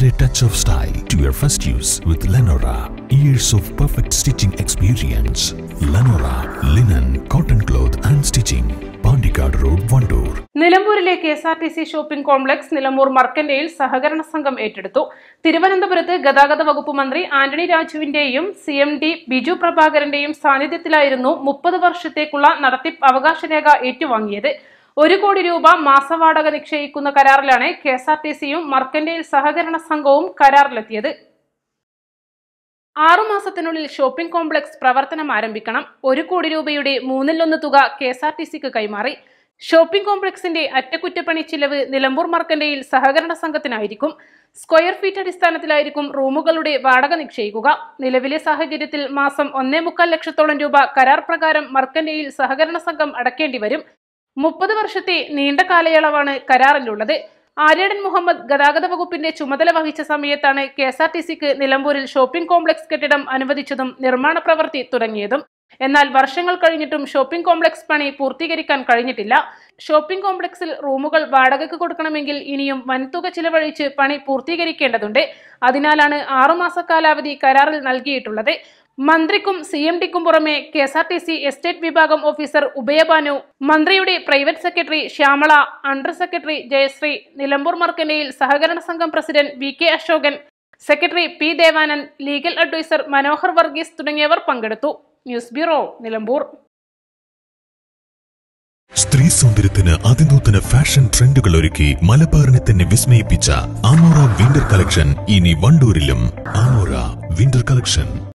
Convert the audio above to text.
Add a touch of style to your first use with Lenora. Years of perfect stitching experience. Lenora, linen, cotton cloth and stitching. Pandikad Road, Vandoor. നിലമ്പൂരിലെ K S R T C shopping complex Nilambur mercantile സഹകരണ സംഘം ഏറ്റെടുത്തു തിരുവനന്തപുരത്ത് ഗതാഗത വകുപ്പ് മന്ത്രി ആന്റണി രാജുവിന്റെയും C M D Biju പ്രഭാകരന്റെയും സാന്നിധ്യത്തിലായിരുന്നു മുപ്പത് വർഷത്തേക്കുള്ള നടത്തിപ്പ് അവകാശരേഖ ഏറ്റുവാങ്ങിയത് ഒരു കോടി രൂപ മാസവാടക നിശ്ചയിക്കുന്ന കരാറിലാണ് കെ എസ് ആർ ടി സിയും മർക്കന്റെയിൽ സഹകരണ സംഘവും കരാറിലെത്തിയത് ആറുമാസത്തിനുള്ളിൽ ഷോപ്പിംഗ് കോംപ്ലക്സ് പ്രവർത്തനം ആരംഭിക്കണം ഒരു കോടി രൂപയുടെ മൂന്നിലൊന്ന് തുക കെ എസ് ആർ ടി സിക്ക് കൈമാറി ഷോപ്പിംഗ് കോംപ്ലക്സിന്റെ അറ്റകുറ്റപ്പണി ചിലവ് നിലമ്പൂർ മർക്കന്റെയിൽ സഹകരണ സംഘത്തിനായിരിക്കും സ്ക്വയർ ഫീറ്റ് അടിസ്ഥാനത്തിലായിരിക്കും റൂമുകളുടെ വാടക നിശ്ചയിക്കുക നിലവിലെ സാഹചര്യത്തിൽ മാസം ഒന്നേ മുക്കാൽ ലക്ഷത്തോളം രൂപ കരാർ പ്രകാരം മർക്കന്റെയിൽ സഹകരണ സംഘം അടക്കേണ്ടി വരും മുപ്പത് വർഷത്തെ നീണ്ട കാലയളവാണ് കരാറിലുള്ളത് ആര്യടൻ മുഹമ്മദ് ഗതാഗത വകുപ്പിന്റെ ചുമതല വഹിച്ച സമയത്താണ് കെ എസ് ആർ ടി സിക്ക് നിലമ്പൂരിൽ ഷോപ്പിംഗ് കോംപ്ലക്സ് കെട്ടിടം അനുവദിച്ചതും നിർമ്മാണ പ്രവൃത്തി തുടങ്ങിയതും എന്നാൽ വർഷങ്ങൾ കഴിഞ്ഞിട്ടും ഷോപ്പിംഗ് കോംപ്ലക്സ് പണി പൂർത്തീകരിക്കാൻ കഴിഞ്ഞിട്ടില്ല ഷോപ്പിംഗ് കോംപ്ലക്സിൽ റൂമുകൾ വാടകയ്ക്ക് കൊടുക്കണമെങ്കിൽ ഇനിയും വൻതുക ചിലവഴിച്ച് പണി പൂർത്തീകരിക്കേണ്ടതുണ്ട് അതിനാലാണ് ആറുമാസ കാലാവധി കരാറിൽ നൽകിയിട്ടുള്ളത് മന്ത്രിക്കും സി എം ഡിക്കും പുറമെ K S R T C estate വിഭാഗം ഓഫീസർ ഉഭയഭാനു മന്ത്രിയുടെ private secretary Shyamala under secretary Jayasree Nilambur mercantile സഹകരണ സംഘം president V K Ashokan secretary P Devanand legal advisor Manohar Varghese തുടങ്ങിയവർ പങ്കെടുത്തു ന്യൂസ് ബ്യൂറോ നിലമ്പൂർ സ്ത്രീ സൗന്ദര്യത്തിന് അതിനൂതന ഫാഷൻ ട്രെൻഡുകൾ ഒരുക്കി മലബാറിനെ തന്നെ വിസ്മയിപ്പിച്ച ആമോറ വിന്റർ കളക്ഷൻ ഇനി വണ്ടൂരിലും ആമോറ വിന്റർ കളക്ഷൻ